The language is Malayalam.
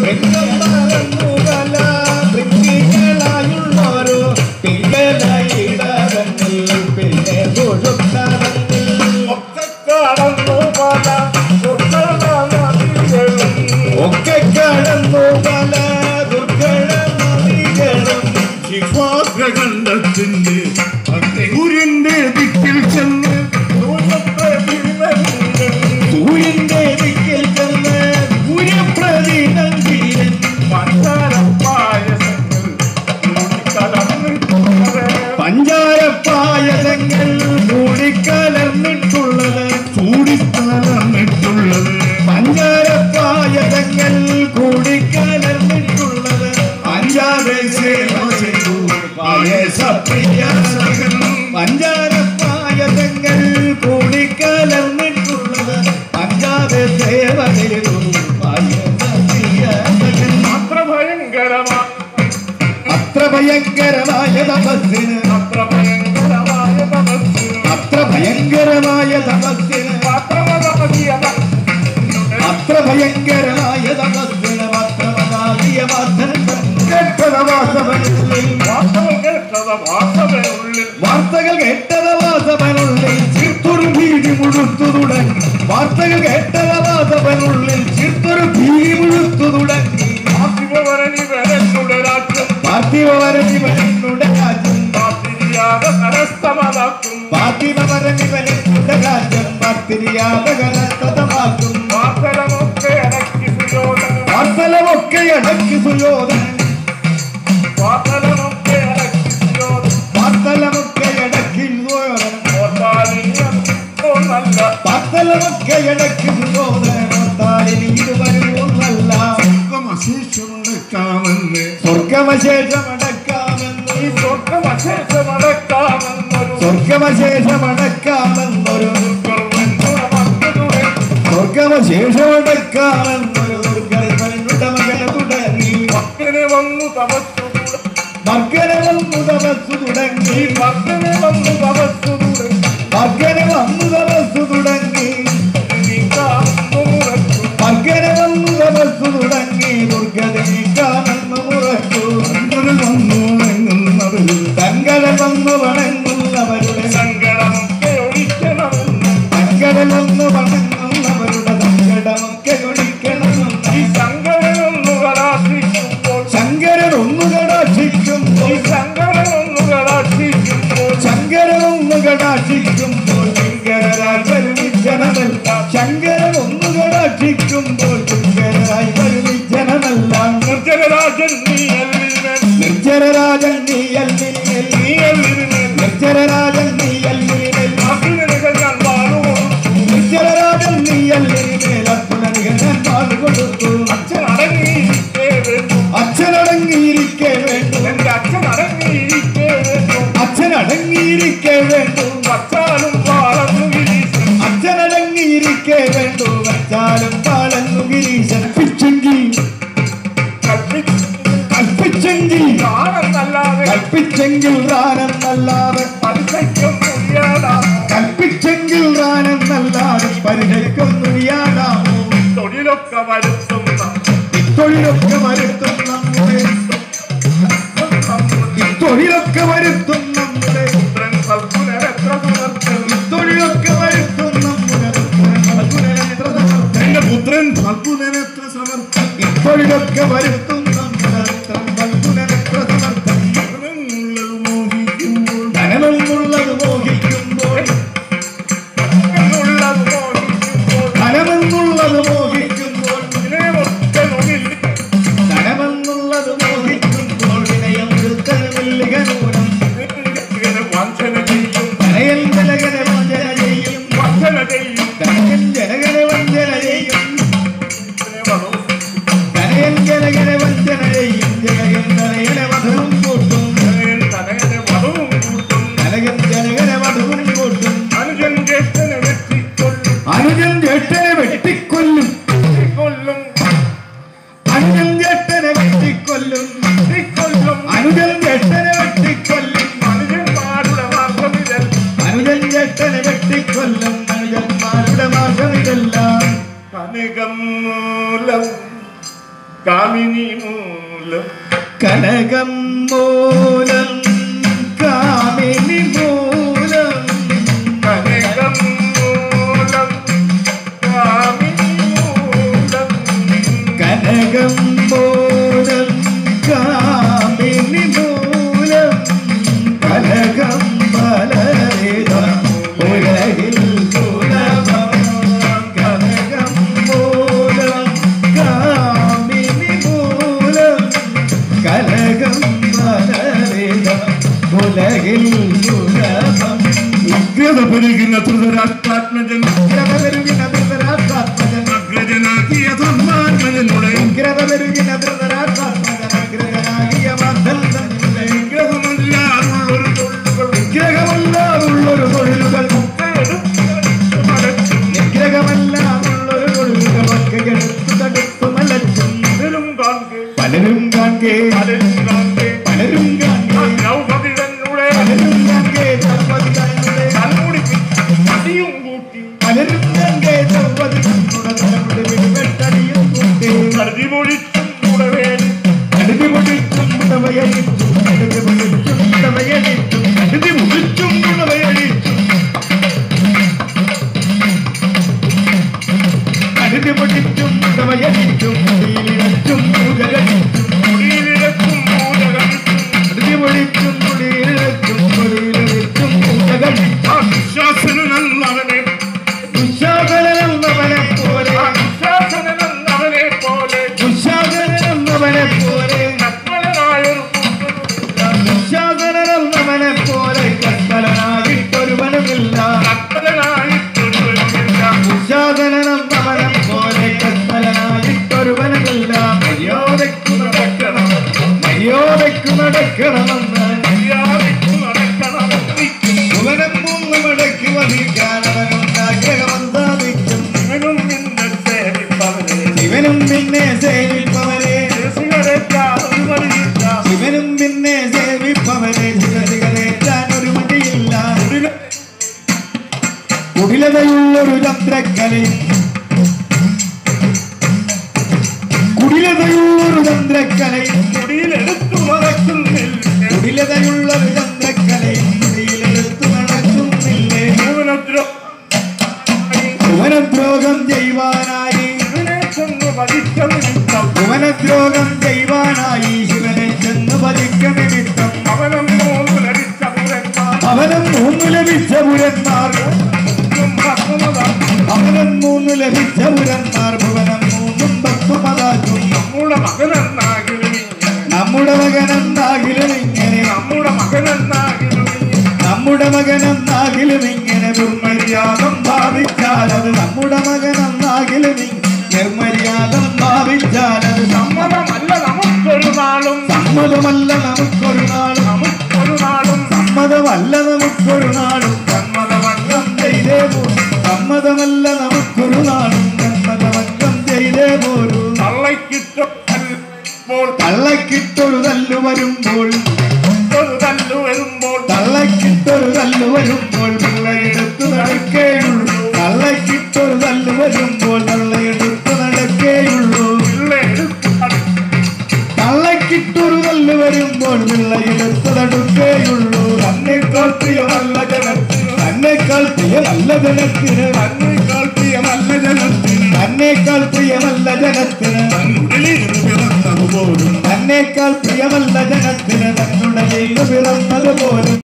വൃക്കം മറന്നു പല വൃത്തികളായുള്ളോരോ പിങ്കലയിടവന്നിൽ പിന്നെ സുഷുപ്തവന്നിൽ ഒക്കെ കടന്നു പല ദുർഘടനദികളും ഒക്കെ കടന്നു പല ദുർഘടമതികളും ശിഖാഗ്രകണ്ഡത്തിന്റെ സൂര്യന്റെ ദിക്കിൽ ചെന്ന് ദൂരത്തെ തിരുവരുന്നു സൂര്യന്റെ ദിക്കിൽ ചെന്ന് സൂര്യപ്രതിനം തീരൻ പഞ്ചാരപ്പായസങ്ങൾ കലർന്നിട്ടുള്ളത് പഞ്ചാരപ്പായസങ്ങൾ കൂടിക്കലർന്നിട്ടുള്ളത് ചൂടിക്കലർന്നിട്ടുള്ളത് പഞ്ചാരപ്പായസങ്ങൾ കൂടിക്കലർന്നിട്ടുള്ളത് അഞ്ചാറ് സേവ ചെയ്തു പായസപ്രിയ സകൽ പഞ്ചാരപ്പായസങ്ങൾ കൂടിക്കലർന്നിട്ടുള്ളത് അഞ്ചാറ് സേവ ചെയ്തു പായസപ്രിയ സകൽ അത്ര ഭയങ്കരമായ അത്ര ഭയങ്കരമായ തപസ്സിന് അത്ര ഭയങ്കരമായ തപസ്സിന് അത്ര ഭയങ്കരമായ തപസ്സിന് പാത്രമതീയത അത്ര ഭയങ്കരമായ തപസ്സിന് മാത്രമതാകിയ വാസവനുള്ളിൽ വാർത്തകൾ കേട്ടത് വാർത്തകളുള്ളിൽ വാർത്തകൾ കേട്ടത വാസവനുള്ളിൽ ചിർത്തൊരു ഭീതി മുഴുത്തു തുടങ്ങി വാർത്തകൾ കേട്ടത വാസവനുള്ളിൽ ചിർത്തൊരു ഭീതി മുഴുത്തു തുടങ്ങി മാധ്യമവരണി വരങ്ങളുടെ രാജ്യം പാർത്ഥിവരനിവനുടെ രാജ്യം കാത്തിരിയാതെ കരസ്ഥമതാക്കും പാർത്ഥിവരനിവനുടെ രാജ്യം പാർത്ഥിരിയാതെ കലത്തതമാക്കും വാർത്തലമൊക്കെ അടക്കി സുയോധനം വാർത്തലമൊക്കെ അടക്കി സുയോധനൻ വാർത്തലമൊക്കെ അടക്കി സുയോധനം വാർത്തലമൊക്കെ അടക്കി സുയോധനൻ ഓർത്താലിനിയോ നല്ല വാർത്തലമൊക്കെ അടക്കി സുയോധനൻ ഓർത്താലിനി ഇരുവരുമൊന്നല്ല സ്വർഗമശേഷമടക്കാമെന്ന് സ്വർഗമശേഷമടക്കാമെന്ന് ഈ സ്വർഗമശേഷമടക്കാമെന്നൊരു സ്വർഗമശേഷമടക്കാമെന്നൊരു ദുർഗർവ്വങ്ങളുടെ മക്കളുടെ സ്വർഗമശേഷമടക്കാമെന്നൊരു ദുർഗരുടെ മകനെ തുടങ്ങി ഭക്തനെ വന്നു തപസ്സുകൂടെ മകനെ വന്നു തപസ്സു തുടങ്ങി ഈ ഭക്തനെ വന്നു തപസ്സുകൂടെ മകനെ വന്നു തപസ്സു തുടങ്ങി മകനെ വന്നു തപസ്സു തുടങ്ങി ദുർഗദേക്കാമെന്ന് മുറച്ചു വന്നു വണങ്ങുന്നവരിൽ തങ്കടൽ വന്നു വണങ്ങുന്നവരുടെ സങ്കടമൊക്കെ ഒഴിക്കണമെന്ന് തങ്കടൽ വന്നു വണങ്ങുന്നവരുടെ സങ്കടമൊക്കെ ഒഴിക്കണമെന്ന് ഈ സങ്കടമൊന്നു കടാക്ഷിക്കുമ്പോൾ ശങ്കരൻ ഒന്നു കടാക്ഷിക്കുമ്പോൾ ഈ സങ്കടമൊന്നു കടാക്ഷിക്കുമ്പോൾ ശങ്കരൻ ഒന്നു കടാക്ഷിക്കുമ്പോൾ ശങ്കരായി വരുമിജനമല്ല ശങ്കരൻ ഒന്നു കടാക്ഷിക്കുമ്പോൾ ശങ്കരായി വരുമിജനമല്ല നിർജ്ജനരാജൻ നീ അല്ലിനെ നിർജ്ജരരാജൻ നീ അല്ലിനിൽ നീ അല്ലിനെ നിർജ്ജരരാജൻ നീ അല്ലിനിൽ അഭിനകൾ ഞാൻ വാഴുകൊടുത്തു നിർജ്ജരരാജൻ നീ അല്ലിനിൽ അത്തുലനികൾ ഞാൻ പാടുകൊടുത്തു അച്ഛൻ അടങ്ങിയിരിക്കേ വേണ്ടു അച്ഛനടങ്ങിയിരിക്കെ വേണ്ടു എന്റെ അച്ഛൻ അടങ്ങിയിരിക്കേ വേണ്ടു അച്ഛൻ അടങ്ങിയിരിക്കെ വേണ്ടു വച്ചാലും പാളന്നു ഗിരീശൻ അച്ഛനടങ്ങിയിരിക്കെ വേണ്ടു വച്ചാലും പാളന്നു ഗിരീശൻ പിച്ചെങ്കിൽ കൽപ്പിച്ചു കൽപ്പിച്ചെങ്കിൽ കാണുന്നല്ലാതെ കൽപ്പിച്ചെങ്കിൽ റാനെന്നല്ലാതെ പലിശയ്ക്കും മുറിയാടാ കൽപ്പിച്ചെങ്കിൽ റാനെന്നല്ലാതെ പരിഹരിക്കൊന്നുയാടാമോ തൊഴിലൊക്കെ വരുത്തുന്ന ഇത്തൊഴിലൊക്കെ വരുത്തും നമ്മുടെ ഇത്തൊഴിലൊക്കെ വരുത്തും നമ്മുടെ പുത്രൻ കൽപ്പനരെത്ര സമർത്ഥൻ ഇത്തൊഴിലൊക്കെ വരുത്തും നമ്മുടെ ഫൽഗുനനെത്ര സമർത്ഥൻ. എന്റെ പുത്രൻ ഫൽഗുനനെത്ര സമർത്ഥൻ ഇത്തൊഴിലൊക്കെ വരുത്തും നമ്മുടെ ഫൽഗുനനെത്ര സമർത്ഥൻ. എന്നുള്ളത് മോഹിക്കുമ്പോൾ ധനമെന്നുള്ളത് മോഹിക്കുമ്പോൾ എന്നുള്ളത് മോഹിക്കുമ്പോൾ ധനമെന്നുള്ളത് മോഹിക്കുമ്പോൾ ഇതിനെയൊക്കെ നൊടിൽ ധനമെന്നുള്ളത് മോഹിക്കുമ്പോൾ വിനയം വൃത്തനമില്ലികനൂനം ഇങ്ങനെ വഞ്ചന ചെയ്യും ധനയൻ ജനകന വഞ്ചന ചെയ്യും വഞ്ചന ചെയ്യും ധനയൻ ജനകന വഞ്ചന ചെയ്യും ഇതിനെ വധു ധനയൻ ജനകന വഞ്ചന ചെയ്യും ജനകൻ ധനയന വധവും കൂട്ടും ധനയൻ ധനയനെ വധവും കൂട്ടും ധനകൻ ജനകന വധവും കൂട്ടും അനുജൻ ജ്യേഷ്ഠനെ വെട്ടിക്കൊല്ലും അനുജൻ ജേഷ്ഠനെ വെട്ടിക്കൊല്ലും കൊല്ലും അനുജൻ ജേഷ്ഠനെ വെട്ടിക്കൊല്ലും വെട്ടിക്കൊല്ലും അനുജൻ ജേഷ്ഠനെ വെട്ടിക്കൊല്ലും അനുജന്മാരുടെ മാർഗമിതൽ അനുജൻ ജേഷ്ഠനെ വെട്ടിക്കൊല്ലും അനുജന്മാരുടെ മാർഗമിതെല്ലാം കനകം മൂലം കാമിനി മൂലം കനകം മൂലം കാമിനി മൂലം കനകം മൂലം കാമിനി മൂലം കനകം മൂലം കാമിനി മൂലം കനകം പലരിത ഉലകിൽ സുലഭം കനകം മൂലം കാമിനി മൂലം കനകം പലരിത ഉലകിൽ സുലഭം ഉഗ്രത പെരുകുന്ന ധൃതരാഷ്ട്രാത്മജൻ ഉഗ്രതപെരുകിന ധൃതരാഷ്ട്രാത്മജൻ അഗ്രജനാക്കിയ ധർമാത്മജനുടെ ഉഗ്രതപെരുകിന ധൃതരാഷ്ട്രാത്മജൻ അഗ്രഹനാകിയ മർദ്ദനത്തിലെ വിഗ്രഹമല്ലാതുള്ളൊരു തൊള്ളുകൾ നിഗ്രഹമല്ലാതുള്ളൊരു തൊഴിലുകൾ മരച്ചും നിഗ്രഹമല്ലാതുള്ളൊരു തൊഴിലുകളൊക്കെ എടുത്തു തടുത്തു മലച്ചും പലരും കാൺകെ പലരും കാൺകേ പലരും കാൺകെ പലരും കാൺകേ ദ്രൗപദിയുടെ പലരും കാൺകേ ദ്രൗപദിയുടെ മതിയും കൂട്ടി പലരും കാൺകേ ദ്രൗപദിയുടെ തലമുടി വെട്ടടിയും കൂട്ടി കരുതി പൊഴിച്ചും കൂടവേലി കടുതി പൊടിച്ചും മുടവയടിച്ചും കടുതി പൊടിച്ചും മുടവയടിച്ചും കടുതി മുടിച്ചും മുടവയടിച്ചും കടുതി പൊടിച്ചും മുടവയടിച്ചും മുടിയിലിഴച്ചും മുതലടിച്ചും മുടിയിലിരക്കും മൂലകളിച്ചും കടുതി പൊടിച്ചും മുടിയിലിഴച്ചും മുടിയിലിഴച്ചും മുതലടിച്ചും ആ ദുശാസനനവനെ ദുശാസനമെന്നവനെ പോലെ ആ ദുശാസനനവനെ പോലെ ദുശാസനമെന്നവനെ പോലെ നഗ്നനായൊരു കൂട്ടരുമില്ല ദുശാസനമെന്നവനെ പോലെ കൽപ്പനായിട്ടൊരുവനുമില്ല നഗ്നനായിട്ടൊരുവനുമില്ല ദുശാസനമെന്നവനെ പോലെ കൽപ്പനായിട്ടൊരുവനുമില്ല മര്യാദയ്ക്കു നടക്കണം മര്യാദയ്ക്കു നടക്കണമെന്ന് മര്യാദയ്ക്കു നടക്കണമെന്നിരിക്കും ഭുവനം മൂന്ന് മടക്കി വധിക്കാനവനുണ്ടാഗ്രഹം സാധിക്കും ഇവനും നിന്നെ സേവിപ്പവനെ ശിവനും പിന്നെ സേവിപ്പവനെ സിഗരറ്റാതൊരു മടിയില്ല ശിവനും പിന്നെ സേവിപ്പവനെ ശിവശിഖരേറ്റാൻ ഒരു മടിയില്ല കുടിലതയുള്ളൊരു ചന്ദ്രക്കലയും കുടിലതയുള്ളൊരു ചന്ദ്രക്കലയും മുടിയിലെടുത്തു മറക്കുന്നില്ല കുടിലതയുള്ളൊരു ചന്ദ്രക്കലയും കുടിയിലെടുത്തു നടക്കുന്നില്ലേ ഭുവനദ്രോ ഭുവനദ്രോഗം ചെയ്യുവാനായി ഇവനെ ചെന്ന് വധിച്ച നിമിത്തം ഭുവനദ്രോഗം ചെയ്യുവാനായി ശിവനെ ചെന്ന് പതിക്ക നിമിത്തം അവനം മൂന്ന് ലഭിച്ച പുരന്മാർ അവനും മൂന്ന് ലഭിച്ച പുരന്മാർ അവനും മൂന്ന് ലഭിച്ച പുരന്മാർ ഭുവനം മൂന്നും ഭക്തമതാക്കും നമ്മുടെ മകനെന്നാകിലും നമ്മുടെ മകനെന്നാകിലും ഇങ്ങനെ നമ്മുടെ മകനെന്നാകിലും നമ്മുടെ മകനെന്നാകിലും ഇങ്ങനെ ദുർമര്യാദം ഭാവിച്ചാൽ അത് നമ്മുടെ മകനെന്നാകിലും ഇങ്ങനെ നിർമര്യാദം ഭാവിച്ചാൽ അത് നമ്മ സമ്മതമല്ല നമുക്കൊരു നാളും സമ്മതമല്ല നമുക്കൊരു നാളും നമുക്കൊരു നാളും സമ്മതമല്ല നമുക്കൊരു നാളും സമ്മതമംഗം ചെയ്തേ പോരും സമ്മതമല്ല നമുക്കൊരു നാളും സമ്മതമംഗം ചെയ്തേ പോരൂ തള്ളയ്ക്കിട്ടപ്പോൾ തള്ളക്കിട്ടൊരു തല്ലു വരുമ്പോൾ ഒരു തല്ലു വരുമ്പോൾ തള്ളക്കിട്ടൊരു തല്ലു വരുമ്പോൾ പിള്ളയെടുത്തു നടക്കേയുള്ളൂ തള്ളക്കിട്ടൊരു തല്ലു വരുമ്പോൾ തള്ളയെടുത്തു നടക്കേയുള്ളൂ പിള്ളയെടുത്ത് തള്ളക്കിട്ടൊരു തല്ലു വരുമ്പോൾ പിള്ളയെടുത്തു നടക്കേയുള്ളൂ തന്നെക്കാൾ പ്രിയമല്ല ജനത്തിന് തന്നെക്കാൾ പ്രിയമല്ല ജനത്തിന് തന്നേക്കാൾ പ്രിയമല്ല ജനത്തിന് തന്നേക്കാൾ പ്രിയമല്ല ജനത്തിന് തന്നുടലിൽ പിറന്നതുപോലും തന്നേക്കാൾ പ്രിയമല്ല ജനത്തിന് തന്നുടലിൽ പിറന്നതുപോലും